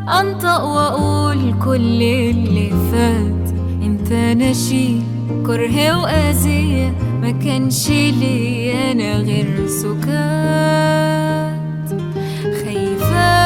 أنطق وأقول كل اللي فات انت نشيد كره وأذية ما كانش لي أنا غير سكات خايفة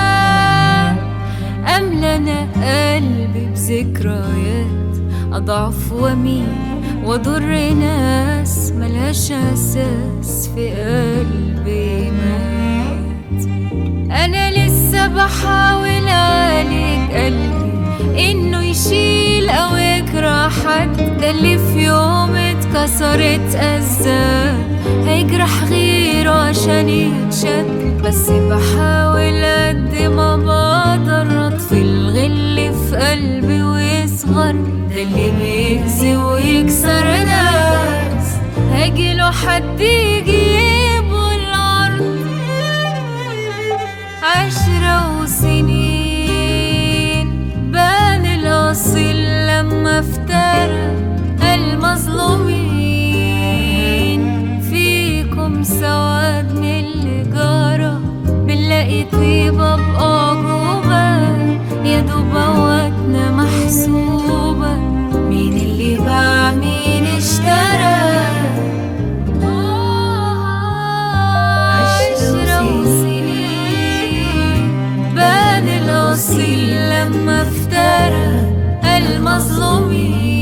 أملى أنا قلبي بذكريات أضعف وأميل وأضر ناس ملهاش أساس في قلبي مات أنا لسه بحاول أعالج قلبي إنه يشيل أو يجرح حد ده اللي في يوم اتكسرت أذاه هيجرح غيره عشان يتشد بس بحاول قد ما بقدر أطفي الغل في قلبي ويصغر ده اللي بيأذي ويكسر ناس هيجيله حد يجيبه الأرض عشرة وسنين بان الأصيل لما افترى المظلومين فيكم سواد من اللي جرى بنلاقي طيبة بأعجوبة يا دوب وقتنا محسوبة مين اللي باع مين اشترى عشرة وسنين بان الأصيل لما افترى المظلومين